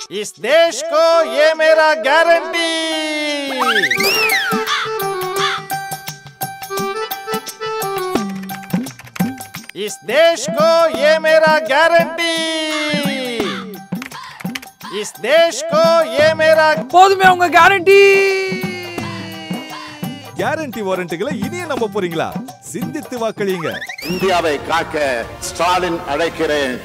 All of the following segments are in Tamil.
इस देश को ये मेरा गारंटी इस देश को ये मेरा गारंटी इस देश को ये मेरा போதுமே உங்க கேரண்டி கேரண்டி வாரண்ட்டுகளை இனியே நம்ப போறீங்களா சிந்தித்து வாக்களியுங்க இந்தியாவை காக்க ஸ்டாலின் அழைக்கிறேன்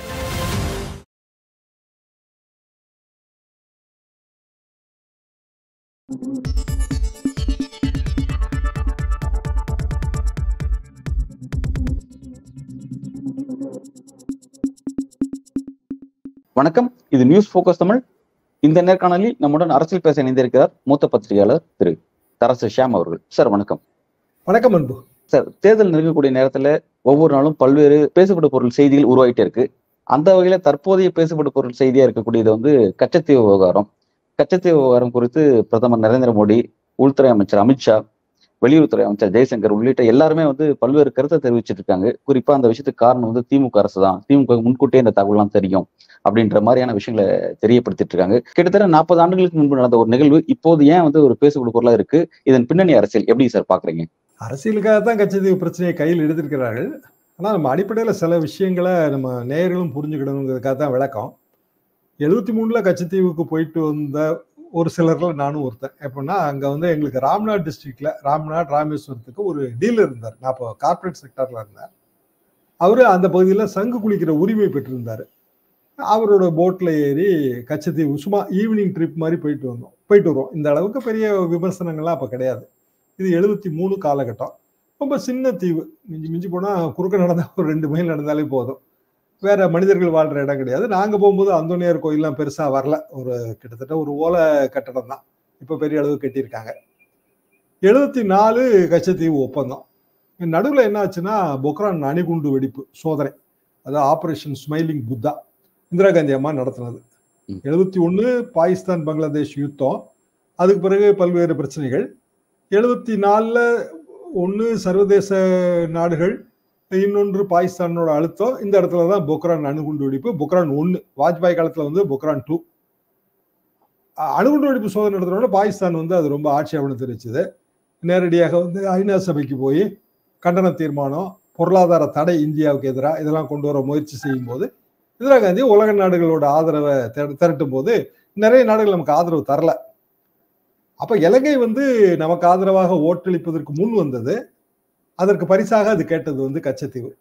வணக்கம் இது நியூஸ் ஃபோக்கஸ் தமிழ் இந்த நேர்காணலில் நம்முடன் அரசியல் பேச இணைந்திருக்கிறார் மூத்த பத்திரிகையாளர் திரு தரசு ஷியாம் அவர்கள் சார் வணக்கம் வணக்கம் அன்பு சார் தேர்தல் நெருங்கக்கூடிய நேரத்துல ஒவ்வொரு நாளும் பல்வேறு பேசப்படும் பொருள் செய்திகள் உருவாயிட்டே இருக்கு அந்த வகையில தற்போதைய பேசப்படும் பொருள் செய்தியா இருக்கக்கூடியது வந்து கச்சத்தீவு விவகாரம் கச்சத்தீவு விவகாரம் குறித்து பிரதமர் நரேந்திர மோடி உள்துறை அமைச்சர் அமித்ஷா வெளியுறவுத்துறை அமைச்சர் ஜெய்சங்கர் உள்ளிட்ட எல்லாருமே வந்து பல்வேறு கருத்தை தெரிவிச்சிட்டு இருக்காங்க குறிப்பா அந்த விஷயத்துக்கு காரணம் வந்து திமுக அரசு தான் திமுக முன்கூட்டியே இந்த தகவலாம் தெரியும் அப்படின்ற மாதிரியான விஷயங்களை தெரியப்படுத்திட்டு இருக்காங்க கிட்டத்தட்ட நாற்பது ஆண்டுகளுக்கு முன்பு நடந்த ஒரு நிகழ்வு இப்போது ஏன் வந்து ஒரு பேசுபடு பொருளா இருக்கு இதன் பின்னணி அரசியல் எப்படி சார் பாக்குறீங்க அரசியலுக்காக தான் கட்சித்தீவு பிரச்சனையை கையில் எடுத்திருக்கிறார்கள் ஆனால் நம்ம அடிப்படையில் சில விஷயங்களை நம்ம நேயர்களும் புரிஞ்சுக்கிடணுங்கிறதுக்காக தான் விளக்கம் எழுபத்தி மூணுல கட்சித்தீவுக்கு போயிட்டு வந்த ஒரு சிலர்ல நானும் ஒருத்தன் எப்படின்னா அங்கே வந்து எங்களுக்கு ராம்நாத் டிஸ்ட்ரிக்ட்ல ராம்நாத் ராமேஸ்வரத்துக்கு ஒரு டீலர் இருந்தார் நான் இப்போ கார்ப்பரேட் செக்டர்ல இருந்தேன் அவரு அந்த பகுதியில் சங்கு குளிக்கிற உரிமை பெற்றிருந்தார் அவரோட போட்ல ஏறி கச்சத்தீவு சும்மா ஈவினிங் ட்ரிப் மாதிரி போயிட்டு வந்தோம் போயிட்டு வருவோம் இந்த அளவுக்கு பெரிய விமர்சனங்கள்லாம் அப்போ கிடையாது இது எழுபத்தி மூணு காலகட்டம் ரொம்ப சின்ன தீவு மிஞ்சி மிஞ்சி போனால் குறுக்க நடந்தால் ஒரு ரெண்டு மைல் நடந்தாலே போதும் வேற மனிதர்கள் வாழ்ற இடம் கிடையாது நாங்கள் போகும்போது அந்தோனியார் கோயில்லாம் பெருசாக வரல ஒரு கிட்டத்தட்ட ஒரு ஓலை கட்டடம் தான் இப்போ பெரிய அளவு கட்டியிருக்காங்க எழுபத்தி நாலு கச்சத்தீவு ஒப்பந்தம் நடுவில் என்ன ஆச்சுன்னா பொக்ரான் அணுகுண்டு வெடிப்பு சோதனை அதாவது ஆபரேஷன் ஸ்மைலிங் புத்தா இந்திரா காந்தி அம்மா நடத்தினது ம். எழுபத்தி ஒன்று பாகிஸ்தான் பங்களாதேஷ் யுத்தம் அதுக்கு பிறகு பல்வேறு பிரச்சனைகள் எழுபத்தி நாலில் ஒன்று சர்வதேச நாடுகள் இன்னொன்று பாகிஸ்தானோட அழுத்தம் இந்த இடத்துல தான் பொக்ரான் அணுகுண்டு வெடிப்பு பொக்ரான் ஒன்று வாஜ்பாய் காலத்தில் வந்து பொக்ரான் டூ அணுகுண்டு வெடிப்பு சோதனை நடத்துறோட பாகிஸ்தான் வந்து அது ரொம்ப ஆட்சேபனை தெரிவிச்சது நேரடியாக வந்து ஐநா சபைக்கு போய் கண்டன தீர்மானம் பொருளாதார தடை இந்தியாவுக்கு எதிராக இதெல்லாம் கொண்டு வர முயற்சி செய்யும் போது இந்திரா காந்தி உலக நாடுகளோட ஆதரவை திர- திரட்டும் போது நிறைய நாடுகள் நமக்கு ஆதரவு தரல அப்ப இலங்கை வந்து நமக்கு ஆதரவாக ஓட்டளிப்பதற்கு முன் வந்தது அதற்கு பரிசாக அது கேட்டது வந்து கச்சத்தீவு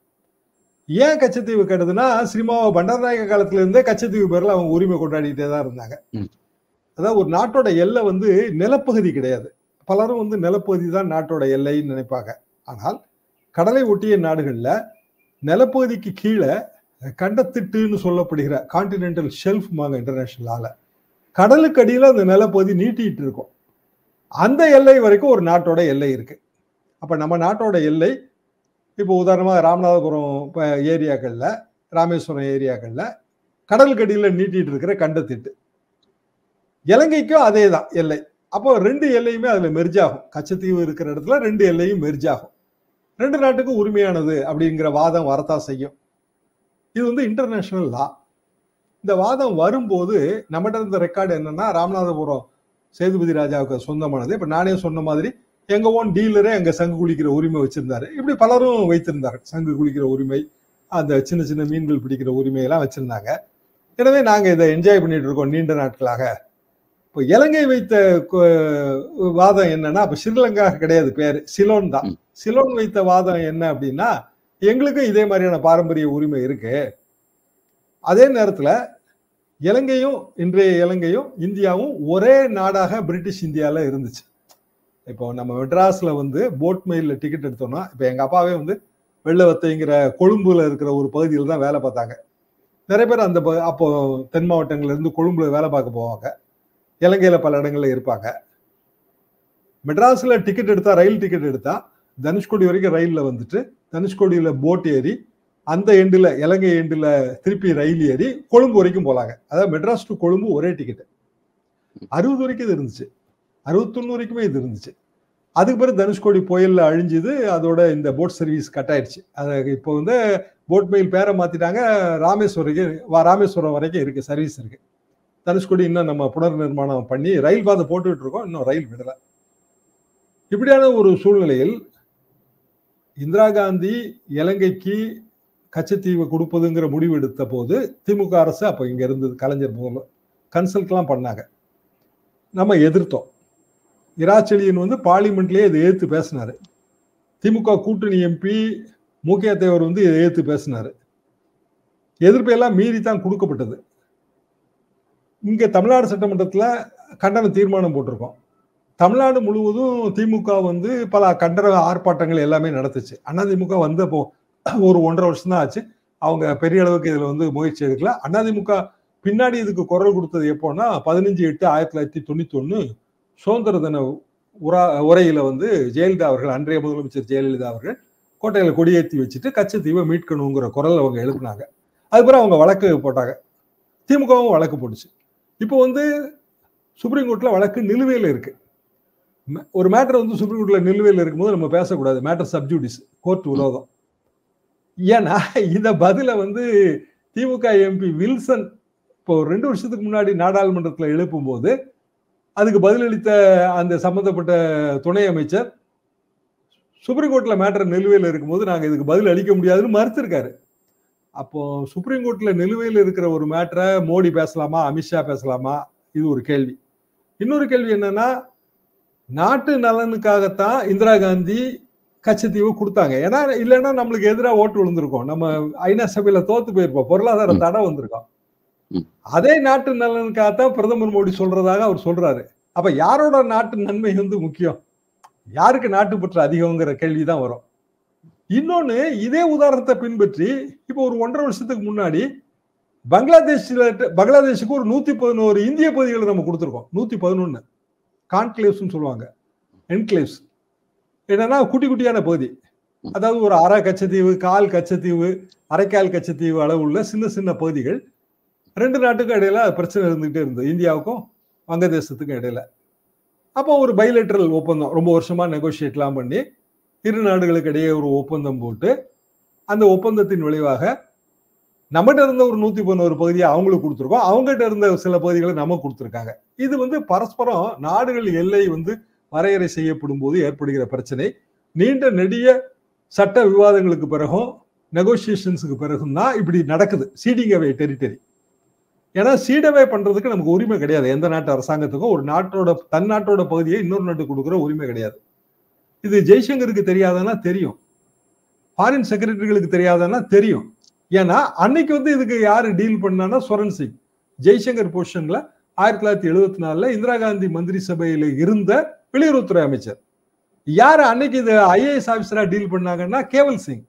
ஏன் கச்சத்தீவு கேட்டதுன்னா சினிமாவை பண்டாரநாயக காலத்துல இருந்தே கச்சத்தீவு பேர்ல அவங்க உரிமை கொண்டாடிட்டே தான் இருந்தாங்க ம். அதாவது ஒரு நாட்டோட எல்லை வந்து நிலப்பகுதி கிடையாது பலரும் வந்து நிலப்பகுதி தான் நாட்டோட எல்லைன்னு நினைப்பாங்க ஆனால் கடலை ஒட்டிய நாடுகள்ல நிலப்பகுதிக்கு கீழே கண்டத்திட்டுன்னு சொல்லப்படுகிற கான்டினென்டல் ஷெல்ஃப் மாங்க இன்டர்நேஷனலால கடலுக்கு அடியில அந்த நிலப்பகுதி நீட்டிட்டு இருக்கும் அந்த எல்லை வரைக்கும் ஒரு நாட்டோட எல்லை இருக்கு அப்ப நம்ம நாட்டோட எல்லை இப்போ உதாரணமா ராமநாதபுரம் இப்ப ஏரியாக்கள்ல ராமேஸ்வரம் ஏரியாக்கள்ல கடலுக்கு அடியில நீட்டிட்டு இருக்கிற கண்டத்திட்டு இலங்கைக்கும் அதே தான் எல்லை அப்போ ரெண்டு எல்லையுமே அதுல மெர்ஜ் ஆகும் கச்சத்தீவு இருக்கிற இடத்துல ரெண்டு எல்லையும் மெர்ஜ் ஆகும் ரெண்டு நாட்டுக்கும் உரிமையானது அப்படிங்கிற வாதம் வரத்தான் செய்யும் இது வந்து இன்டர்நேஷனல் லா இந்த வாதம் வரும்போது நம்மகிட்ட இருந்த ரெக்கார்டு என்னன்னா ராமநாதபுரம் சேதுபதி ராஜாவுக்கு சொந்தமானது இப்ப நானே சொன்ன மாதிரி எங்க ஓன் டீலரே அங்க சங்கு குளிக்கிற உரிமை வச்சிருந்தாரு இப்படி பலரும் வைத்திருந்தார்கள் சங்கு குளிக்கிற உரிமை அந்த சின்ன சின்ன மீன்கள் பிடிக்கிற உரிமை எல்லாம் வச்சிருந்தாங்க எனவே நாங்க இதை என்ஜாய் பண்ணிட்டு இருக்கோம் நீண்ட நாட்களாக இப்போ இலங்கை வைத்த கு- வாதம் என்னன்னா அப்ப ஸ்ரீலங்கா கிடையாது பேரு சிலோன் தான் ம். சிலோன் வைத்த வாதம் என்ன அப்படின்னா எங்களுக்கும் இதே மாதிரியான பாரம்பரிய உரிமை இருக்கு அதே நேரத்துல இலங்கையும் இன்றைய இலங்கையும் இந்தியாவும் ஒரே நாடாக பிரிட்டிஷ் இந்தியால இருந்துச்சு இப்போ நம்ம மெட்ராஸ்ல வந்து போட் மெயில்ல டிக்கெட் எடுத்தோம்னா இப்போ எங்க அப்பாவே வந்து வெள்ளவத்தைங்கிற கொழும்புல இருக்கிற ஒரு பகுதியில் தான் வேலை பார்த்தாங்க நிறைய பேர் அந்த ப- அப்போ தென் மாவட்டங்கள்ல இருந்து கொழும்புல வேலை பார்க்க போவாங்க இலங்கையில பல இடங்கள்ல இருப்பாங்க மெட்ராஸ்ல டிக்கெட் எடுத்தா ரயில் டிக்கெட் எடுத்தா தனுஷ்கோடி வரைக்கும் ரயில்ல வந்துட்டு தனுஷ்கோடியில போட் ஏறி அந்த எண்டில் இலங்கை எண்டில் திருப்பி ரயில் ஏறி கொழும்பு வரைக்கும் போலாங்க அதாவது மெட்ராஸ் டு கொழும்பு ஒரே டிக்கெட் அறுபது வரைக்கும் இது இருந்துச்சு அறுபத்தொன்னு வரைக்குமே இது இருந்துச்சு அதுக்கு பிறகு தனுஷ்கோடி புயல்ல அழிஞ்சுது அதோட இந்த போட் சர்வீஸ் கட் ஆயிடுச்சு அது இப்போ வந்து போட் மெயில் பேரை மாத்திட்டாங்க ராமேஸ்வரம் வரைக்கும் வா- ராமேஸ்வரம் வரைக்கும் இருக்கு சர்வீஸ் இருக்கு தனுஷ்கோடி இன்னும் நம்ம புனர் நிர்மாணம் பண்ணி ரயில் பாதை போட்டுக்கிட்டு இருக்கோம் இன்னும் ரயில் விடல இப்படியான ஒரு சூழ்நிலையில் இந்திரா காந்தி இலங்கைக்கு கச்சத்தீவை கொடுப்பதுங்கிற முடிவு எடுத்த போது திமுக அரசு அப்போ இங்க இருந்தது கலைஞர் முதல்ல கன்சல்ட்லாம் பண்ணாங்க நம்ம எதிர்த்தோம் இராச்செழியன் வந்து பார்லிமெண்ட்லயே இதை எதிர்த்து பேசினாரு திமுக கூட்டணி எம்பி மூக்கியா தேவர் வந்து இதை எதிர்த்து பேசினாரு எதிர்ப்பையெல்லாம் மீறி தான் கொடுக்கப்பட்டது இங்க தமிழ்நாடு சட்டமன்றத்துல கண்டன தீர்மானம் போட்டிருக்கோம் தமிழ்நாடு முழுவதும் திமுக வந்து பல கண்டன ஆர்ப்பாட்டங்கள் எல்லாமே நடத்துச்சு அதிமுக வந்தப்போ ஒரு ஒன்றரை வருஷம் தான் ஆச்சு அவங்க பெரிய அளவுக்கு இதுல வந்து முயற்சி எடுக்கல அதிமுக பின்னாடி இதுக்கு குரல் கொடுத்தது எப்போன்னா பதினஞ்சு எட்டு ஆயிரத்தி தொள்ளாயிரத்தி தொண்ணூத்தி ஒண்ணு சுதந்திர தின உரா உரையில வந்து ஜெயலலிதா அவர்கள் அன்றைய முதலமைச்சர் ஜெயலலிதா அவர்கள் கோட்டையில கொடியேற்றி வச்சுட்டு கச்சத்தீவை மீட்கணுங்கிற குரல் அவங்க எழுப்புனாங்க அதுக்கப்புறம் அவங்க வழக்கு போட்டாங்க திமுகவும் வழக்கு போட்டுச்சு இப்போ வந்து சுப்ரீம் கோர்ட்ல வழக்கு நிலுவையில் இருக்கு ம- ஒரு மேட்டர் வந்து சுப்ரீம் கோர்ட்ல நிலுவையில் இருக்கும்போது நம்ம பேசக்கூடாது மேட்டர் சப்ஜூடிஸ் கோர்ட் விரோதம் ஏன்னா இந்த பதில வந்து திமுக எம்பி வில்சன் இப்போ ஒரு ரெண்டு வருஷத்துக்கு முன்னாடி நாடாளுமன்றத்தில் எழுப்பும்போது அதுக்கு பதிலளித்த அந்த சம்பந்தப்பட்ட துணை அமைச்சர் சுப்ரீம் கோர்ட்ல மேட்டர் நிலுவையில் இருக்கும்போது நாங்க இதுக்கு பதில் அளிக்க முடியாதுன்னு மறுத்திருக்காரு அப்போ சுப்ரீம் கோர்ட்ல நிலுவையில் இருக்கிற ஒரு மேட்டரை மோடி பேசலாமா அமித்ஷா பேசலாமா இது ஒரு கேள்வி இன்னொரு கேள்வி என்னன்னா நாட்டு நலனுக்காகத்தான் இந்திரா காந்தி கச்சத்தீவு கொடுத்தாங்க ஏன்னா இல்லைன்னா நம்மளுக்கு எதிராக ஓட்டு விழுந்திருக்கோம் நம்ம ஐநா சபையில தோத்து போயிருப்போம் பொருளாதார ம். தடை வந்திருக்கோம் ம். அதே நாட்டு நலனுக்காகத்தான் பிரதமர் மோடி சொல்றதாக அவர் சொல்றாரு அப்ப யாரோட நாட்டு நன்மை வந்து முக்கியம் யாருக்கு நாட்டுப்பற்று அதிகங்கிற கேள்விதான் வரும் இன்னொன்னு இதே உதாரணத்தை பின்பற்றி இப்போ ஒரு ஒன்றரை வருஷத்துக்கு முன்னாடி பங்களாதேஷ்ல பங்களாதேஷுக்கு ஒரு நூத்தி பதினோரு இந்திய பகுதிகளை நம்ம கொடுத்துருக்கோம் நூத்தி பதினொன்னு கான்க்ளேவ்ஸ்னு சொல்லுவாங்க என்க்ளேவ்ஸ் என்னன்னா குட்டி குட்டியான பகுதி அதாவது ஒரு அரை கச்சத்தீவு கால் கச்சத்தீவு அரைக்கால் கச்சத்தீவு அளவுள்ள சின்ன சின்ன பகுதிகள் ரெண்டு நாட்டுக்கும் இடையில பிரச்சனை இருந்துகிட்டே இருந்தது இந்தியாவுக்கும் வங்கதேசத்துக்கும் இடையில அப்போ ஒரு பைலேட்டரல் ஒப்பந்தம் ரொம்ப வருஷமா நெகோசியேட்லாம் பண்ணி இரு நாடுகளுக்கு இடையே ஒரு ஒப்பந்தம் போட்டு அந்த ஒப்பந்தத்தின் விளைவாக நம்மகிட்ட இருந்த ஒரு நூத்தி பதினோரு பகுதியை அவங்களுக்கு கொடுத்துருக்கோம் அவங்ககிட்ட இருந்த சில பகுதிகளை நமக்கு கொடுத்துருக்காங்க இது வந்து பரஸ்பரம் நாடுகள் எல்லை வந்து வரையறை செய்யப்படும் போது ஏற்படுகிற பிரச்சனை நீண்ட நெடிய சட்ட விவாதங்களுக்கு பிறகும் நெகோசியேஷன்ஸுக்கு பிறகும் தான் இப்படி நடக்குது சீடிங் அவே டெரிட்டரி ஏன்னா சீடவே பண்றதுக்கு நமக்கு உரிமை கிடையாது எந்த நாட்டு அரசாங்கத்துக்கும் ஒரு நாட்டோட தன் நாட்டோட பகுதியை இன்னொரு நாட்டுக்கு கொடுக்குற உரிமை கிடையாது இது ஜெய்சங்கருக்கு தெரியாதன்னா தெரியும் ஃபாரின் செக்ரட்டரிகளுக்கு தெரியாதன்னா தெரியும் ஏன்னா அன்னைக்கு வந்து இதுக்கு யாரு டீல் பண்ணான்னா ஸ்வரன் சிங் ஜெய்சங்கர் பொசிஷன்ல ஆயிரத்தி தொள்ளாயிரத்தி எழுபத்தி நாலுல இந்திரா காந்தி மந்திரி சபையில இருந்த வெளியுறவுத்துறை அமைச்சர் யாரு அன்னைக்கு இது ஐஏஎஸ் ஆபீசரா டீல் பண்ணாங்கன்னா கேவல் சிங்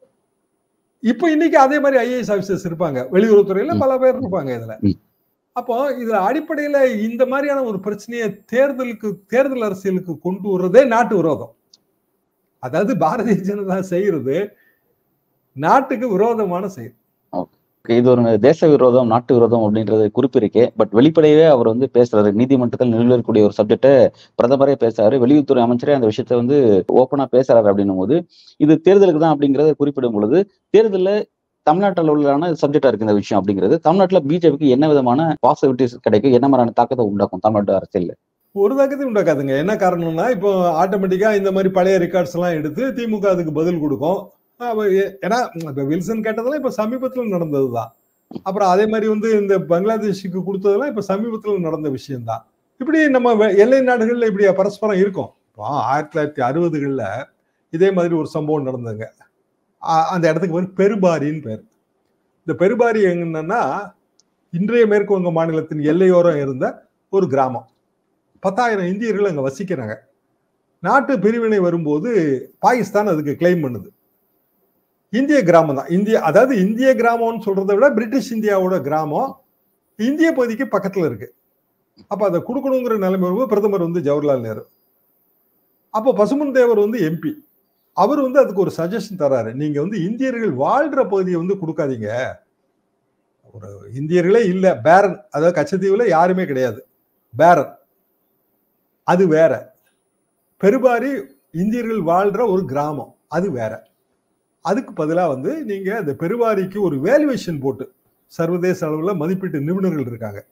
இப்போ இன்னைக்கு அதே மாதிரி ஐஏஎஸ் ஆபீசர்ஸ் இருப்பாங்க வெளியுறவுத்துறையில பல பேர் இருப்பாங்க இதுல ம். அப்போ இதுல அடிப்படையில இந்த மாதிரியான ஒரு பிரச்சனையை தேர்தலுக்கு தேர்தல் அரசியலுக்கு கொண்டு வர்றதே நாட்டு விரோதம் அதாவது பாரதிய ஜனதா செய்யறது நாட்டுக்கு விரோதமான செயல் இது ஒரு தேச விரோதம் நாட்டு விரோதம் அப்படின்றது குறிப்பிருக்கே பட் வெளிப்படையவே அவர் வந்து பேசுறாரு நீதிமன்றத்தில் நிலுவையில் இருக்கக்கூடிய ஒரு சப்ஜெக்டை பிரதமரே பேசுறாரு வெளியுறவுத்துறை அமைச்சரே அந்த விஷயத்த வந்து ஓப்பனா பேசுறாரு அப்படின்னும் போது இது தேர்தலுக்கு தான் அப்படிங்கறத குறிப்பிடும் பொழுது தேர்தலில் தமிழ்நாட்டு அளவிலான சப்ஜெக்டா இருக்கு இந்த விஷயம் அப்படிங்கிறது தமிழ்நாட்டுல பிஜேபிக்கு என்ன விதமான பாசிபிலிட்டிஸ் கிடைக்கும் என்ன மாதிரியான தாக்கத்தை உண்டாக்கும் தமிழ்நாட்டு அரசியல் ஒரு தாக்கத்தையும் உண்டாக்காதுங்க என்ன காரணம்னா இப்போ ஆட்டோமேட்டிக்கா இந்த மாதிரி பழைய ரெக்கார்ட்ஸ் எல்லாம் எடுத்து திமுக அதுக்கு பதில் கொடுக்கும் அப்ப ஏ- ஏன்னா இப்ப வில்சன் கேட்டதெல்லாம் இப்ப சமீபத்துல நடந்ததுதான் அப்புறம் அதே மாதிரி வந்து இந்த பங்களாதேஷுக்கு கொடுத்ததெல்லாம் இப்ப சமீபத்துல நடந்த விஷயம்தான் இப்படி நம்ம வெ- எல்லை நாடுகள்ல இப்படி பரஸ்பரம் இருக்கும் இப்போ ஆயிரத்தி தொள்ளாயிரத்தி அறுபதுகள்ல இதே மாதிரி ஒரு சம்பவம் நடந்ததுங்க ஆ- அந்த இடத்துக்கு பேர் பெருபாரின்னு பேர் இந்த பெருபாரி என்னன்னா இன்றைய மேற்கு வங்க மாநிலத்தின் எல்லையோரம் இருந்த ஒரு கிராமம் பத்தாயிரம் இந்தியர்கள் அங்க வசிக்கிறாங்க நாட்டு பிரிவினை வரும்போது பாகிஸ்தான் அதுக்கு கிளைம் பண்ணுது இந்திய கிராமம் தான் இந்திய அதாவது இந்திய கிராமம்னு சொல்றதை விட பிரிட்டிஷ் இந்தியாவோட கிராமம் இந்திய பகுதிக்கு பக்கத்துல இருக்கு அப்ப அதை கொடுக்கணுங்கிற நிலைமை வரும்போது பிரதமர் வந்து ஜவஹர்லால் நேரு அப்போ பசுமன் தேவர் வந்து எம்பி அவர் வந்து அதுக்கு ஒரு சஜஷன் தராரு நீங்க வந்து இந்தியர்கள் வாழ்ற பகுதியை வந்து கொடுக்காதீங்க ஒரு இந்தியர்களே இல்ல பேரன் அதாவது கச்சத்தீவுல யாருமே கிடையாது பேரன் அது வேற பெருபாரி இந்தியர்கள் வாழ்ற ஒரு கிராமம் அது வேற அதுக்கு பதிலா வந்து நீங்க அந்த பெருவாரிக்கு ஒரு வேல்யூவேஷன் போட்டு சர்வதேச அளவுல மதிப்பீட்டு நிபுணர்கள் இருக்காங்க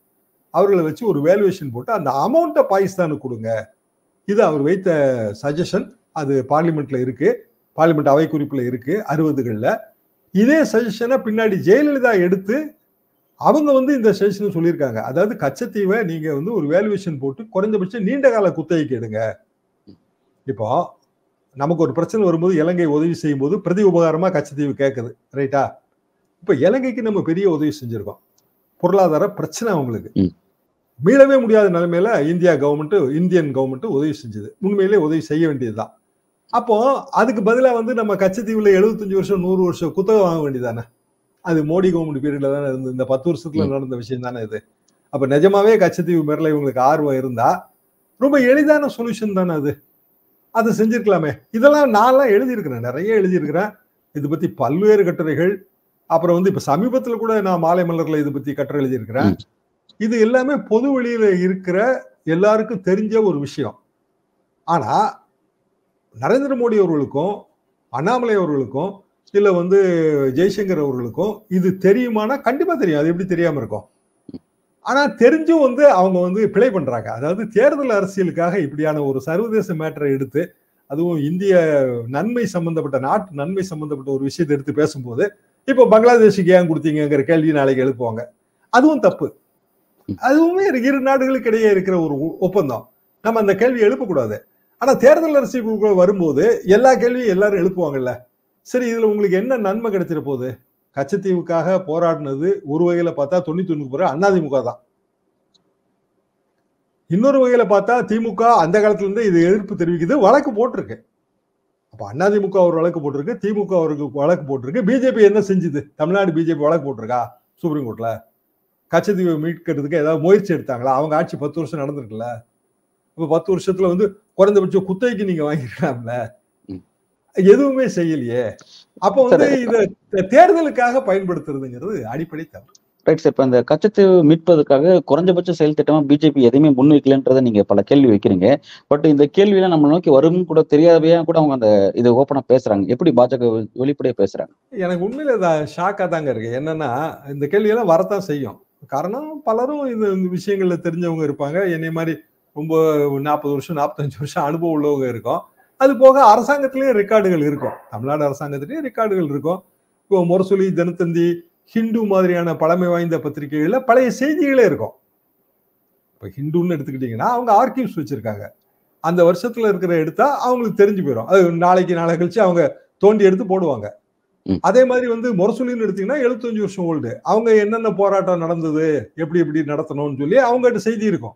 அவர்களை வச்சு ஒரு வேல்யூவேஷன் போட்டு அந்த அமௌண்ட்டை பாகிஸ்தானுக்கு கொடுங்க இது அவர் வைத்த சஜஷன் அது பார்லிமெண்ட்ல இருக்கு பார்லிமெண்ட் அவை குறிப்புல இருக்கு அறுபதுகள்ல இதே சஜஷனை பின்னாடி ஜெயலலிதா எடுத்து அவங்க வந்து இந்த சஜஷன் சொல்லியிருக்காங்க அதாவது கச்சத்தீவை நீங்க வந்து ஒரு வேல்யூவேஷன் போட்டு குறைஞ்சபட்சம் நீண்ட கால குத்தகைக்கு எடுங்க இப்போ நமக்கு ஒரு பிரச்சனை வரும்போது இலங்கை உதவி செய்யும் போது பிரதி உபகாரமா கச்சத்தீவு கேட்குது ரைட்டா இப்ப இலங்கைக்கு நம்ம பெரிய உதவி செஞ்சிருக்கோம் பொருளாதார பிரச்சனை அவங்களுக்கு ம். மீளவே முடியாத நிலைமையில இந்தியா கவர்மெண்ட் இந்தியன் கவர்மெண்ட் உதவி செஞ்சது உண்மையிலே உதவி செய்ய வேண்டியதுதான் அப்போ அதுக்கு பதிலா வந்து நம்ம கச்சத்தீவுல எழுபத்தஞ்சு வருஷம் நூறு வருஷம் குத்தகை வாங்க வேண்டியதானே அது மோடி கவர்மெண்ட் பீரியட்ல தானே இருந்து இந்த பத்து வருஷத்துல ம். நடந்த விஷயம் தானே இது அப்ப நிஜமாவே கச்சத்தீவு மேல இவங்களுக்கு ஆர்வம் இருந்தா ரொம்ப எளிதான சொல்யூஷன் தானே அது அதை செஞ்சிருக்கலாமே இதெல்லாம் நான்லாம் எழுதியிருக்கிறேன் நிறைய எழுதியிருக்கிறேன் இது பத்தி பல்வேறு கட்டுரைகள் அப்புறம் வந்து இப்ப சமீபத்துல கூட நான் மாலை மலர்ல இது பத்தி கட்டுரை எழுதியிருக்கிறேன் இது எல்லாமே பொது வெளியில இருக்கிற எல்லாருக்கும் தெரிஞ்ச ஒரு விஷயம் ஆனா நரேந்திர மோடி அவர்களுக்கும் அண்ணாமலை அவர்களுக்கும் இல்ல வந்து ஜெய்சங்கர் அவர்களுக்கும் இது தெரியுமானா கண்டிப்பா தெரியும் அது எப்படி தெரியாம இருக்கும் ஆனா தெரிஞ்சும் வந்து அவங்க வந்து பிழை பண்றாங்க அதாவது தேர்தல் அரசியலுக்காக இப்படியான ஒரு சர்வதேச மேட்டரை எடுத்து அதுவும் இந்திய நன்மை சம்பந்தப்பட்ட நாட்டு நன்மை சம்பந்தப்பட்ட ஒரு விஷயத்தை எடுத்து பேசும்போது இப்போ பங்களாதேஷுக்கு ஏன் கொடுத்தீங்கிற கேள்வி நாளைக்கு எழுப்புவாங்க அதுவும் தப்பு அதுவுமே இரு நாடுகளுக்கு இடையே இருக்கிற ஒரு ஒ- ஒப்பந்தம் நம்ம அந்த கேள்வி எழுப்பக்கூடாது ஆனா தேர்தல் அரசியலுக்குள்ள வரும்போது எல்லா கேள்வியும் எல்லாரும் எழுப்புவாங்கல்ல சரி இதுல உங்களுக்கு என்ன நன்மை கிடைச்சிட போகுது கச்சத்தீவுக்காக போராடினது ஒரு வகையில பார்த்தா தொண்ணூத்தி ஒண்ணுக்கு பிறகு அதிமுக தான் இன்னொரு வகையில பார்த்தா திமுக அந்த காலத்துல இருந்து இது எதிர்ப்பு தெரிவிக்குது வழக்கு போட்டிருக்கு அப்ப அதிமுக ஒரு வழக்கு போட்டிருக்கு திமுக ஒரு வழக்கு போட்டிருக்கு பிஜேபி என்ன செஞ்சுது தமிழ்நாடு பிஜேபி வழக்கு போட்டிருக்கா சுப்ரீம் கோர்ட்ல கச்சத்தீவை மீட்கிறதுக்கு ஏதாவது முயற்சி எடுத்தாங்களா அவங்க ஆட்சி பத்து வருஷம் நடந்திருக்குல்ல இப்ப பத்து வருஷத்துல வந்து குறைந்தபட்சம் குத்தகைக்கு நீங்க வாங்கிக்கலாம்ல ம். எதுவுமே செய்யலையே அப்ப வந்து சரி. இத தேர்தலுக்காக பயன்படுத்துறதுங்கிறது அடிப்படை தவறு ரைட் சார் இப்போ இந்த கச்சத்தீவு மீட்பதற்காக குறைஞ்சபட்ச செயல் திட்டமா பிஜேபி எதையுமே முன்வைக்கலன்றதை நீங்க பல கேள்வி வைக்கிறீங்க பட் இந்த கேள்வியெல்லாம் நம்ம நோக்கி வரும் கூட தெரியாதவையா கூட அவங்க அந்த இதை ஓப்பனா பேசுறாங்க எப்படி பாஜக வெளி- வெளிப்படையா பேசுறாங்க எனக்கு உண்மையில ஷாக்கா தாங்க இருக்கு என்னன்னா இந்த கேள்வியெல்லாம் வரத்தான் செய்யும் காரணம் பலரும் இந்த இந்த விஷயங்கள்ல தெரிஞ்சவங்க இருப்பாங்க என்னை மாதிரி ரொம்ப நாற்பது வருஷம் நாற்பத்தஞ்சு வருஷம் அனுபவம் உள்ளவங்க இருக்கும் அது போக அரசாங்கத்திலேயே ரெக்கார்டுகள் இருக்கும் தமிழ்நாடு அரசாங்கத்திலேயே ரெக்கார்டுகள் இருக்கும் இப்போ முரசொலி தினத்தந்தி ஹிந்து மாதிரியான பழமை வாய்ந்த பத்திரிகைகள்ல பழைய செய்திகளே இருக்கும் இப்போ ஹிந்துன்னு எடுத்துக்கிட்டீங்கன்னா அவங்க ஆர்கிவ்ஸ் வச்சிருக்காங்க அந்த வருஷத்துல இருக்கிற எடுத்தா அவங்களுக்கு தெரிஞ்சு போயிடும் அது நாளைக்கு நாளை கழிச்சு அவங்க தோண்டி எடுத்து போடுவாங்க ம். அதே மாதிரி வந்து முரசொலின்னு எடுத்தீங்கன்னா எழுபத்தஞ்சு வருஷம் ஓல்டு அவங்க என்னென்ன போராட்டம் நடந்தது எப்படி எப்படி நடத்தணும்னு சொல்லி அவங்ககிட்ட செய்தி இருக்கும்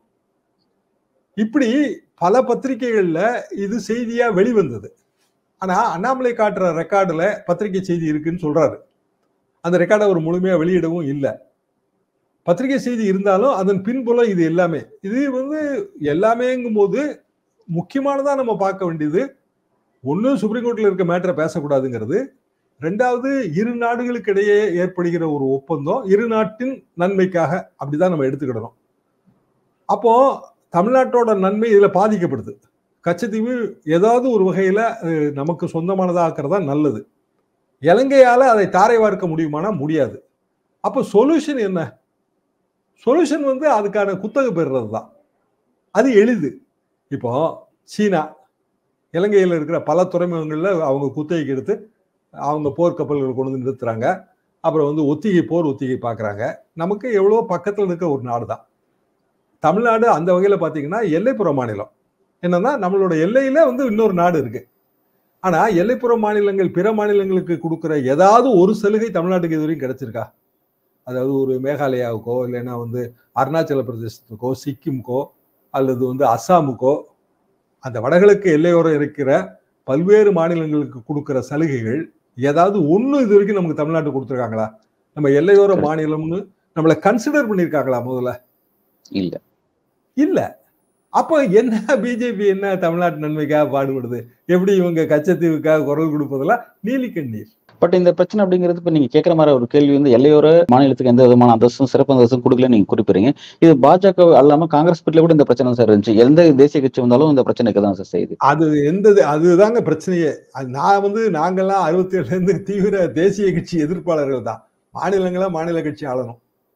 இப்படி பல பத்திரிகைகள்ல இது செய்தியா வெளிவந்தது ஆனா அண்ணாமலை காட்டுற ரெக்கார்டுல பத்திரிகை செய்தி இருக்குன்னு சொல்றாரு அந்த ரெக்கார்டை அவர் முழுமையா வெளியிடவும் இல்லை பத்திரிகை செய்தி இருந்தாலும் அதன் பின்புலம் இது எல்லாமே இது வந்து எல்லாமேங்கும் போது முக்கியமானதா நம்ம பார்க்க வேண்டியது ஒண்ணு சுப்ரீம் கோர்ட்ல இருக்க மேட்டரை பேசக்கூடாதுங்கிறது ரெண்டாவது இரு நாடுகளுக்கு இடையே ஏற்படுகிற ஒரு ஒப்பந்தம் இரு நாட்டின் நன்மைக்காக அப்படிதான் நம்ம எடுத்துக்கிடணும் அப்போ தமிழ்நாட்டோட நன்மை இதுல பாதிக்கப்படுது கச்சத்தீவு ஏதாவது ஒரு வகையில அஹ், நமக்கு சொந்தமானதா ஆக்கிறதா நல்லது இலங்கையால அதை தாரை வார்க்க முடியுமானா முடியாது அப்போ சொல்யூஷன் என்ன சொல்யூஷன் வந்து அதுக்கான குத்தகை பெறுறது தான் அது எளிது இப்போ சீனா இலங்கையில் இருக்கிற பல துறைமுகங்கள்ல அவங்க குத்தகைக்கு எடுத்து அவங்க போர்க்கப்பல்கள் கொண்டு வந்து நிறுத்துறாங்க அப்புறம் வந்து ஒத்திகை போர் ஒத்திகை பார்க்குறாங்க நமக்கு எவ்வளோ பக்கத்தில் இருக்க ஒரு நாடு தான் தமிழ்நாடு அந்த வகையில் பார்த்தீங்கன்னா எல்லைப்புற மாநிலம் என்னன்னா நம்மளோட எல்லையில வந்து இன்னொரு நாடு இருக்கு ஆனா எல்லைப்புற மாநிலங்கள் பிற மாநிலங்களுக்கு கொடுக்குற ஏதாவது ஒரு சலுகை தமிழ்நாட்டுக்கு இது வரைக்கும் கிடைச்சிருக்கா அதாவது ஒரு மேகாலயாவுக்கோ இல்லைன்னா வந்து அருணாச்சல பிரதேசத்துக்கோ சிக்கிம்கோ அல்லது வந்து அஸ்ஸாமுக்கோ அந்த வடகிழக்கு எல்லையோரம் இருக்கிற பல்வேறு மாநிலங்களுக்கு கொடுக்குற சலுகைகள் ஏதாவது ஒண்ணு இது வரைக்கும் நமக்கு தமிழ்நாட்டுக்கு கொடுத்துருக்காங்களா நம்ம எல்லையோர மாநிலம்னு நம்மளை கன்சிடர் பண்ணியிருக்காங்களா முதல்ல இல்ல இல்ல அப்போ என்ன பிஜேபி என்ன தமிழ்நாட்டு நன்மைக்காக பாடுபடுது எப்படி இவங்க கச்சத்தீவுக்காக குரல் கொடுப்பதெல்லாம் நீலிக்கண்ணீர் பட் இந்த பிரச்சனை அப்படிங்கிறது இப்ப நீங்க கேட்கற மாதிரி ஒரு கேள்வி வந்து எல்லையோர மாநிலத்துக்கு எந்த விதமான அந்தஸ்தும் சிறப்பு அந்தஸ்தும் கொடுக்கல நீங்க குறிப்பிடுறீங்க இது பாஜக அல்லாம காங்கிரஸ் பீட்ல கூட இந்த பிரச்சனை சார் இருந்துச்சு எந்த தேசிய கட்சி வந்தாலும் இந்த பிரச்சனைக்கு தான் சார் செய்யுது அது எந்த அதுதாங்க பிரச்சனையே அது நான் வந்து நாங்கெல்லாம் அறுபத்தி ஏழுல இருந்து தீவிர தேசிய கட்சி எதிர்ப்பாளர்கள் தான் மாநிலங்களா மாநில கட்சி ஆளணும்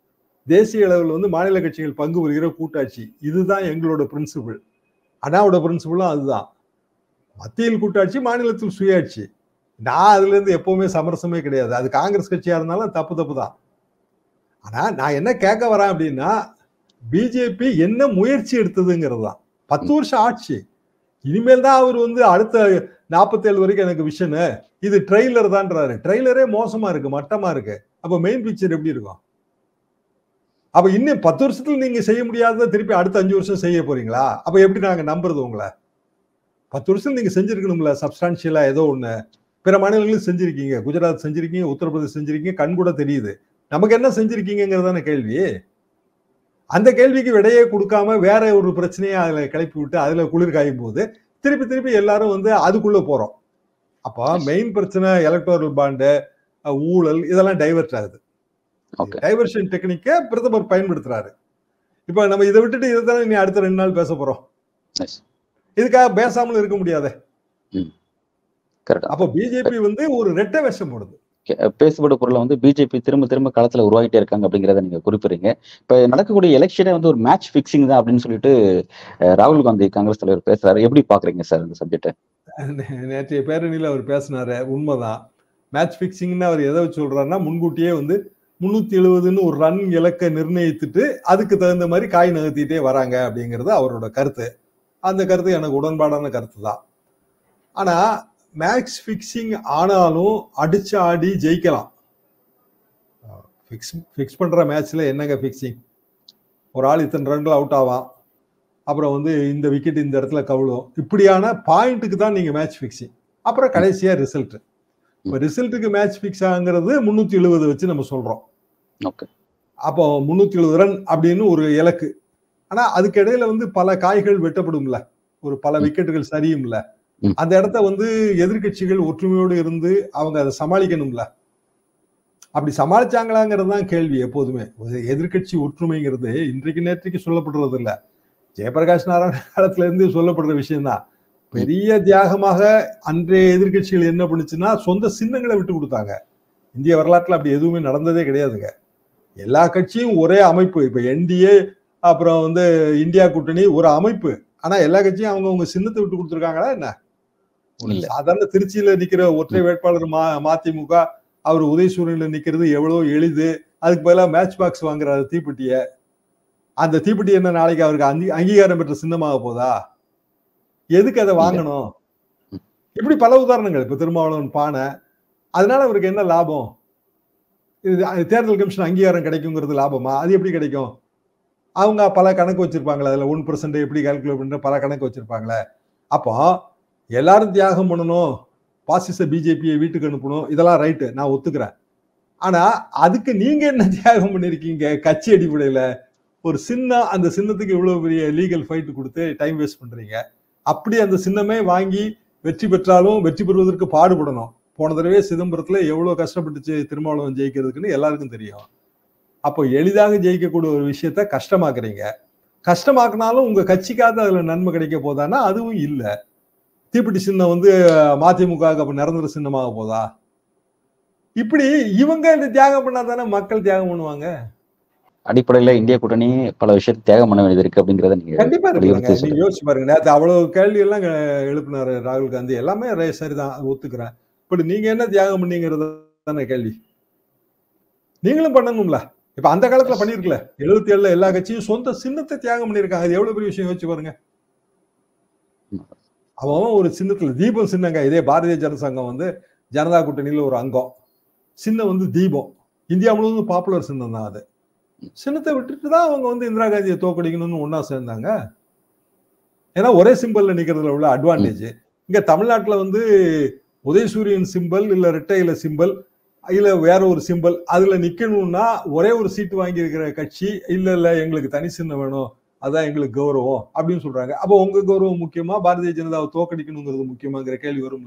தேசிய அளவில் வந்து மாநில கட்சிகள் பங்கு பெறுகிற கூட்டாட்சி இதுதான் எங்களோட பிரின்சிபிள் அண்ணாவோட பிரின்சிபிளும் அதுதான் மத்தியில் கூட்டாட்சி மாநிலத்தில் சுயாட்சி நான் அதுல இருந்து எப்பவுமே சமரசமே கிடையாது அது காங்கிரஸ் கட்சியா இருந்தாலும் தப்பு தப்பு தான் ஆனா நான் என்ன கேட்க வரேன் அப்படின்னா பிஜேபி என்ன முயற்சி எடுத்ததுங்கிறது தான் பத்து வருஷம் ஆட்சி இனிமேல் தான் அவர் வந்து அடுத்த நாற்பத்தேழு வரைக்கும் எனக்கு விஷனு இது ட்ரெய்லர் தான்றாரு ட்ரெய்லரே மோசமா இருக்கு மட்டமா இருக்கு அப்ப மெயின் பிக்சர் எப்படி இருக்கும் அப்ப இன்னும் பத்து வருஷத்துல நீங்க செய்ய முடியாததை திருப்பி அடுத்த அஞ்சு வருஷம் செய்ய போறீங்களா அப்ப எப்படி நாங்க நம்புறது உங்களை பத்து வருஷம் நீங்க செஞ்சிருக்கணும்ல சப்ஸ்டான்சியலா ஏதோ ஒண்ணு பிற மாநிலங்களும் செஞ்சிருக்கீங்க குஜராத் செஞ்சிருக்கீங்க உத்தரப்பிரதேஷ் செஞ்சிருக்கீங்க கண் கூட தெரியுது நமக்கு என்ன செஞ்சிருக்கீங்கிறதான கேள்வி அந்த கேள்விக்கு விடையே கொடுக்காம வேற ஒரு பிரச்சனையை அதுல கிளப்பி விட்டு அதுல குளிர் காயும் போது திருப்பி திருப்பி எல்லாரும் வந்து அதுக்குள்ள போறோம் அப்போ மெயின் பிரச்சனை எலக்டோரல் பாண்டு ஊழல் இதெல்லாம் டைவர்ட் ஆகுது ஓகே டைவர்ஷன் டெக்னிக்கை பிரதமர் பயன்படுத்துறாரு இப்போ நம்ம இதை விட்டுட்டு இதை தானே நீ அடுத்த ரெண்டு நாள் பேச போறோம் எஸ் இதுக்காக பேசாமல் இருக்க முடியாதே கரெக்ட் அப்போ பிஜேபி வந்து ஒரு ரெட்டை வேஷம் போடுது பேசுபடு பொருளை வந்து பிஜேபி திரும்ப திரும்ப களத்துல உருவாகிட்டே இருக்காங்க அப்படிங்கிறத நீங்க குறிப்பிடுறீங்க இப்ப நடக்கக்கூடிய எலெக்ஷனே வந்து ஒரு மேட்ச் ஃபிக்ஸிங் தான் அப்படின்னு சொல்லிட்டு அஹ், ராகுல் காந்தி காங்கிரஸ் தலைவர் பேசுறாரு எப்படி பாக்குறீங்க சார் இந்த சப்ஜெக்ட் நே- நேற்றைய பேரணியில் அவர் பேசினாரு உண்மைதான் மேட்ச் ஃபிக்ஸிங்னு அவர் எதை வச்சு சொல்றாருன்னா முன்கூட்டியே வந்து முன்னூத்தி எழுபதுன்னு ஒரு ரன் இலக்கை நிர்ணயித்துட்டு அதுக்கு தகுந்த மாதிரி காய் நகர்த்திட்டே வராங்க அப்படிங்கிறது அவரோட கருத்து அந்த கருத்து எனக்கு உடன்பாடான கருத்து தான் ஆனா மேட்ச் ஃபிக்ஸிங் ஆனாலும் அடிச்சு ஆடி ஜெயிக்கலாம் ஃபிக்ஸ் ஃபிக்ஸ் பண்ற மேட்ச்ல என்னங்க ஃபிக்ஸிங் ஒரு ஆள் இத்தனை ரன்ல அவுட் ஆவான் அப்புறம் வந்து இந்த விக்கெட் இந்த இடத்துல கவுளும் இப்படியான பாயிண்ட்டுக்கு தான் நீங்க மேட்ச் ஃபிக்ஸிங் அப்புறம் கடைசியா ரிசல்ட் இப்போ ரிசல்ட்டுக்கு மேட்ச் ஃபிக்ஸ் ஆகுங்கிறது முன்னூத்தி எழுபது வச்சு நம்ம சொல்றோம் ஓகே அப்போ முன்னூத்தி எழுபது ரன் அப்படின்னு ஒரு இலக்கு ஆனா அதுக்கு இடையில வந்து பல காய்கள் வெட்டப்படும்ல ஒரு பல ம். விக்கெட்டுகள் சரியும்ல ம். அந்த இடத்த வந்து எதிர்க்கட்சிகள் ஒற்றுமையோடு இருந்து அவங்க அதை சமாளிக்கணும்ல அப்படி சமாளிச்சாங்களாங்கிறது தான் கேள்வி எப்போதுமே ஒரு எதிர்க்கட்சி ஒற்றுமைங்கிறது இன்றைக்கு நேற்றைக்கு சொல்லப்படுறது இல்ல ஜெயபிரகாஷ் நாராயண காலத்துல இருந்து சொல்லப்படுற விஷயம்தான் பெரிய தியாகமாக அன்றைய எதிர்க்கட்சிகள் என்ன பண்ணுச்சுன்னா சொந்த சின்னங்களை விட்டு கொடுத்தாங்க இந்திய வரலாற்றுல அப்படி எதுவுமே நடந்ததே கிடையாதுங்க எல்லா கட்சியும் ஒரே அமைப்பு இப்ப என்டிஏ அப்புறம் வந்து இந்தியா கூட்டணி ஒரு அமைப்பு ஆனா எல்லா கட்சியும் அவங்க அவங்க சின்னத்தை விட்டு கொடுத்துருக்காங்களா என்ன ஒரு இல்ல. சாதாரண திருச்சியில நிக்கிற ஒற்றை வேட்பாளர் மா மதிமுக அவர் உதயசூரியன்ல நிக்கிறது எவ்வளவு எளிது அதுக்கு பதிலாக மேட்ச் பாக்ஸ் வாங்குறாரு தீப்பெட்டிய அந்த தீப்பெட்டி என்ன நாளைக்கு அவருக்கு அங்கீ- அங்கீகாரம் பெற்ற சின்னமாக போதா எதுக்கு அதை வாங்கணும் ம். இப்படி பல உதாரணங்கள் இப்ப திருமாவளவன் பானை அதனால அவருக்கு என்ன லாபம் இது அது தேர்தல் கமிஷன் அங்கீகாரம் கிடைக்குங்கிறது லாபமா அது எப்படி கிடைக்கும் அவங்க பல கணக்கு வச்சிருப்பாங்களே அதுல ஒன் பர்சன்ட் எப்படி கால்குலேட் பண்ற பல கணக்கு வச்சிருப்பாங்களே அப்போ எல்லாரும் தியாகம் பண்ணணும் பாசிச பிஜேபியை வீட்டுக்கு அனுப்பணும் இதெல்லாம் ரைட்டு நான் ஒத்துக்கிறேன் ஆனா அதுக்கு நீங்க என்ன தியாகம் பண்ணிருக்கீங்க கட்சி அடிப்படையில ஒரு சின்னம் அந்த சின்னத்துக்கு இவ்வளவு பெரிய லீகல் ஃபைட் கொடுத்து டைம் வேஸ்ட் பண்றீங்க அப்படி அந்த சின்னமே வாங்கி வெற்றி பெற்றாலும் வெற்றி பெறுவதற்கு பாடுபடணும் போன தடவை சிதம்பரத்துல எவ்வளவு கஷ்டப்பட்டுச்சு திருமாவளவன் ஜெயிக்கிறதுக்குன்னு எல்லாருக்கும் தெரியும் அப்போ எளிதாக ஜெயிக்கக்கூடிய ஒரு விஷயத்த கஷ்டமாக்குறீங்க கஷ்டமாக்குனாலும் உங்க கட்சிக்காவது அதுல நன்மை கிடைக்க போதான்னா அதுவும் இல்ல தீப்பெட்டி சின்னம் வந்து மதிமுக அப்ப நிரந்தர சின்னமாக போதா இப்படி இவங்க இந்த தியாகம் பண்ணாதானே மக்கள் தியாகம் பண்ணுவாங்க அடிப்படையில இந்திய கூட்டணி பல விஷயத்தை தியாகம் பண்ண வேண்டியது இருக்கு அப்படிங்கறத நீங்க கண்டிப்பா இருக்குங்க வலியுறுத்தி நீங்க சொல்லுங்க. யோசிச்சு பாருங்க நேற்று அவ்வளவு கேள்வி எல்லாம் அஹ், எழுப்பினாரு ராகுல் காந்தி எல்லாமே ரை- சரிதான் அது ஒத்துக்கிறேன் பட் நீங்க என்ன தியாகம் பண்ணீங்கிறது தானே கேள்வி நீங்களும் பண்ணணும்ல இப்ப அந்த காலத்துல பண்ணிருக்கல எழுபத்தி ஏழுல எல்லா கட்சியும் சொந்த சின்னத்தை தியாகம் பண்ணிருக்காங்க அது எவ்வளவு பெரிய விஷயம் யோசிச்சு பாருங்க அவன் அவன் ஒரு சின்னத்துல தீபம் சின்னங்க இதே பாரதிய ஜனசங்கம் வந்து ஜனதா கூட்டணியில ஒரு அங்கம் சின்னம் வந்து தீபம் இந்தியா முழுவதும் பாப்புலர் சின்னம் தான் அது சின்னத்தை விட்டுட்டு தான் அவங்க வந்து இந்திரா காந்தியை தோக்கடிக்கணும்னு ஒண்ணா சேர்ந்தாங்க ஏன்னா ஒரே சிம்பிள்ல நிக்கிறதுல உள்ள அட்வான்டேஜ் இங்க தமிழ்நாட்டுல வந்து உதயசூரியன் சிம்பல் இல்ல ரெட்டையில சிம்பல் இல்ல வேற ஒரு சிம்பல் அதுல நிக்கணும்னா ஒரே ஒரு சீட்டு வாங்கி இருக்கிற கட்சி இல்ல இல்ல எங்களுக்கு தனி சின்னம் வேணும் அதான் எங்களுக்கு கௌரவம் அப்படின்னு சொல்றாங்க அப்போ உங்க கௌரவம் முக்கியமா பாரதிய ஜனதாவை தோக்கடிக்கணுங்கிறது முக்கியமாங்கிற கேள்வி வரும்ல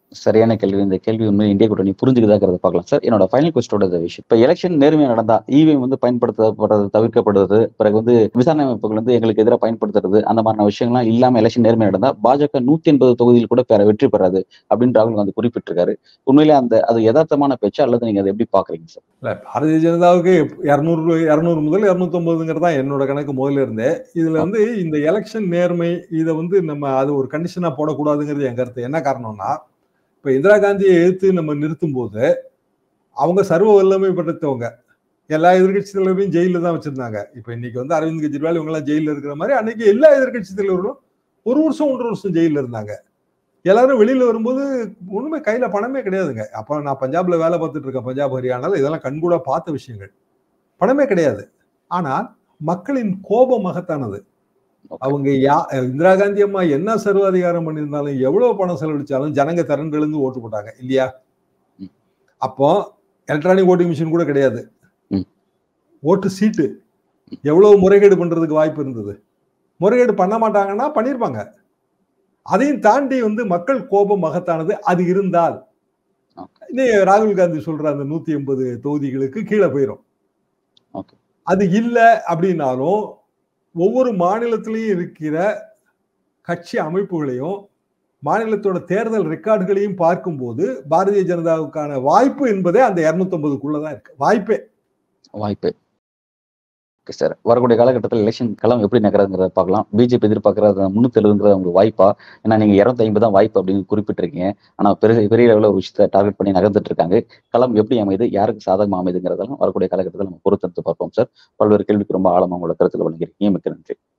சரியான கேள்வி இந்த கேள்வி உண்மையை இந்திய கூட்டணி புரிஞ்சுக்குதாங்கிறத பார்க்கலாம் சார் என்னோட ஃபைனல் கொஸ்டோட விஷயம் இப்போ எலெக்ஷன் நேர்மையா நடந்தா இவிஎம் வந்து பயன்படுத்தப்படுறது தவிர்க்கப்படுறது பிறகு வந்து விசாரணை அமைப்புகள் வந்து எங்களுக்கு எதிராக பயன்படுத்துறது அந்த மாதிரியான விஷயங்கள்லாம் இல்லாம எலெக்ஷன் நேர்மையா நடந்தா பாஜக நூத்தி எண்பது தொகுதியில் கூட பெற வெற்றி பெறாது அப்படின்னு ராகுல் காந்தி குறிப்பிட்டிருக்காரு உண்மையிலே அந்த அது யதார்த்தமான பேச்சா அல்லது நீங்க அதை எப்படி பாக்குறீங்க சார் இல்ல பாரதிய ஜனதாவுக்கு இரநூறு இரநூறு முதல் இரநூத்தொன்பதுங்கிறது தான் என்னோட கணக்கு முதல்ல இருந்தே இதுல வந்து இந்த எலெக்ஷன் நேர்மை இதை வந்து நம்ம அது ஒரு கண்டிஷனா போடக்கூடாதுங்கிறது என் கருத்து என்ன காரணம்னா இப்ப இந்திரா காந்தியை எதிர்த்து நம்ம நிறுத்தும் போது அவங்க சர்வ வல்லமை படுத்தவங்க எல்லா எதிர்கட்சி தலைவரையும் ஜெயில தான் வச்சிருந்தாங்க இப்ப இன்னைக்கு வந்து அரவிந்த் கெஜ்ரிவால் இவங்க எல்லாம் ஜெயில இருக்கிற மாதிரி அன்னைக்கு எல்லா எதிர்கட்சி தலைவர்களும் ஒரு வருஷம் ஒன்றரை வருஷம் ஜெயில இருந்தாங்க எல்லாரும் வெளியில வரும்போது ஒண்ணுமே கையில பணமே கிடையாதுங்க அப்ப நான் பஞ்சாப்ல வேலை பார்த்துட்டு இருக்கேன் பஞ்சாப் ஹரியானால இதெல்லாம் கண்கூட பார்த்த விஷயங்கள் பணமே கிடையாது ஆனால் மக்களின் கோபம் மகத்தானது அவங்க யா இந்திரா காந்தி அம்மா என்ன சர்வாதிகாரம் பண்ணியிருந்தாலும் எவ்வளவு பணம் செலவழிச்சாலும் ஜனங்க திரண்டு எழுந்து ஓட்டு போட்டாங்க இல்லையா ம். அப்போ எலக்ட்ரானிக் ஓட்டிங் மிஷின் கூட கிடையாது ம். ஓட்டு சீட்டு எவ்வளவு முறைகேடு பண்றதுக்கு வாய்ப்பு இருந்தது முறைகேடு பண்ண மாட்டாங்கன்னா பண்ணியிருப்பாங்க அதையும் தாண்டி வந்து மக்கள் கோபம் மகத்தானது அது இருந்தால் இன்னும் ராகுல் காந்தி சொல்ற அந்த நூத்தி எண்பது தொகுதிகளுக்கு கீழே போயிடும் Okay. அது இல்ல அப்படின்னாலும் ஒவ்வொரு மாநிலத்திலையும் இருக்கிற கட்சி அமைப்புகளையும் மாநிலத்தோட தேர்தல் ரெக்கார்டுகளையும் பார்க்கும்போது பாரதிய ஜனதாவுக்கான வாய்ப்பு என்பதே அந்த இருநூத்தி தான் இருக்கு வாய்ப்பே வாய்ப்பு ஓகே சார் வரக்கூடிய காலகட்டத்தில் எலெக்ஷன் களம் எப்படி நகருங்கிறத பார்க்கலாம் பிஜேபி எதிர்பார்க்கறது முன்னூத்தி எழுபதுங்கிறது உங்களுக்கு வாய்ப்பா ஏன்னா நீங்க இருநூத்தி ஐம்பது தான் வாய்ப்பு அப்படின்னு குறிப்பிட்டிருக்கீங்க ஆனா பெரிய பெரிய லெவலில் ஒரு விஷயத்தை டார்கெட் பண்ணி நகர்ந்துட்டு இருக்காங்க களம் எப்படி அமையுது யாருக்கு சாதகமா அமைதுங்கிறதெல்லாம் வரக்கூடிய காலகட்டத்தில் நம்ம பொறுத்திருந்து பார்ப்போம் சார் பல்வேறு கேள்விக்கு ரொம்ப ஆழமா உங்களோட கருத்துல வழங்கியிருக்கீங்க மிக்க நன்றி